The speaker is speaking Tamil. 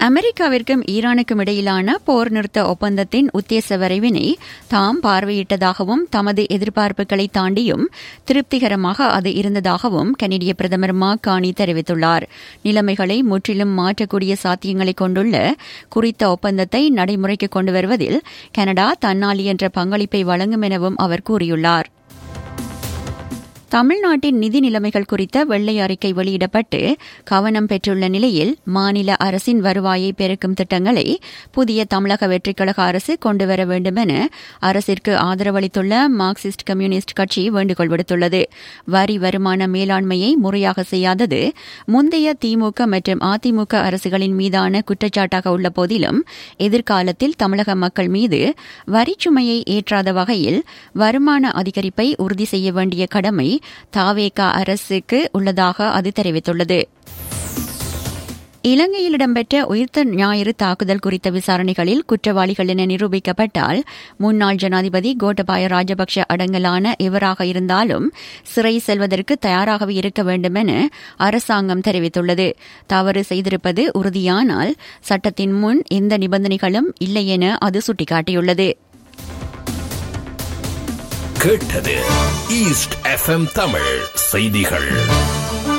அமெரிக்காவிற்கும் ஈரானுக்கும் இடையிலான போர் நிறுத்த ஒப்பந்தத்தின் உத்தேச வரைவினை தாம் பார்வையிட்டதாகவும் தமது எதிர்பார்ப்புகளை தாண்டியும் திருப்திகரமாக அது இருந்ததாகவும் கனடிய பிரதமர் மா கானி தெரிவித்துள்ளார் நிலைமைகளை முற்றிலும் மாற்றக்கூடிய சாத்தியங்களை கொண்டுள்ள குறித்த ஒப்பந்தத்தை நடைமுறைக்கு கொண்டு வருவதில் கனடா தன்னாலி என்ற பங்களிப்பை வழங்கும் எனவும் அவர் கூறியுள்ளார் தமிழ்நாட்டின் நிதி நிலைமைகள் குறித்த வெள்ளை அறிக்கை வெளியிடப்பட்டு கவனம் பெற்றுள்ள நிலையில் மாநில அரசின் வருவாயை பெருக்கும் திட்டங்களை புதிய தமிழக வெற்றிக்கழக அரசு கொண்டுவர வேண்டும் என அரசிற்கு ஆதரவளித்துள்ள மார்க்சிஸ்ட் கம்யூனிஸ்ட் கட்சி வேண்டுகோள் விடுத்துள்ளது வரி வருமான மேலாண்மையை முறையாக செய்யாதது முந்தைய திமுக மற்றும் அதிமுக அரசுகளின் மீதான குற்றச்சாட்டாக உள்ள போதிலும் எதிர்காலத்தில் தமிழக மக்கள் மீது வரிச்சுமையை ஏற்றாத வகையில் வருமான அதிகரிப்பை உறுதி செய்ய வேண்டிய கடமை தாவேகா அரசுக்கு உள்ளதாக அது தெரிவித்துள்ளது இலங்கையில் இடம்பெற்ற உயிர்த்த ஞாயிறு தாக்குதல் குறித்த விசாரணைகளில் குற்றவாளிகள் என நிரூபிக்கப்பட்டால் முன்னாள் ஜனாதிபதி கோட்டபாய ராஜபக்ஷ அடங்கலான எவராக இருந்தாலும் சிறை செல்வதற்கு தயாராகவே இருக்க வேண்டும் என அரசாங்கம் தெரிவித்துள்ளது தவறு செய்திருப்பது உறுதியானால் சட்டத்தின் முன் எந்த நிபந்தனைகளும் இல்லை என அது சுட்டிக்காட்டியுள்ளது கேட்டது ஈஸ்ட் எஃப்எம் தமிழ் செய்திகள்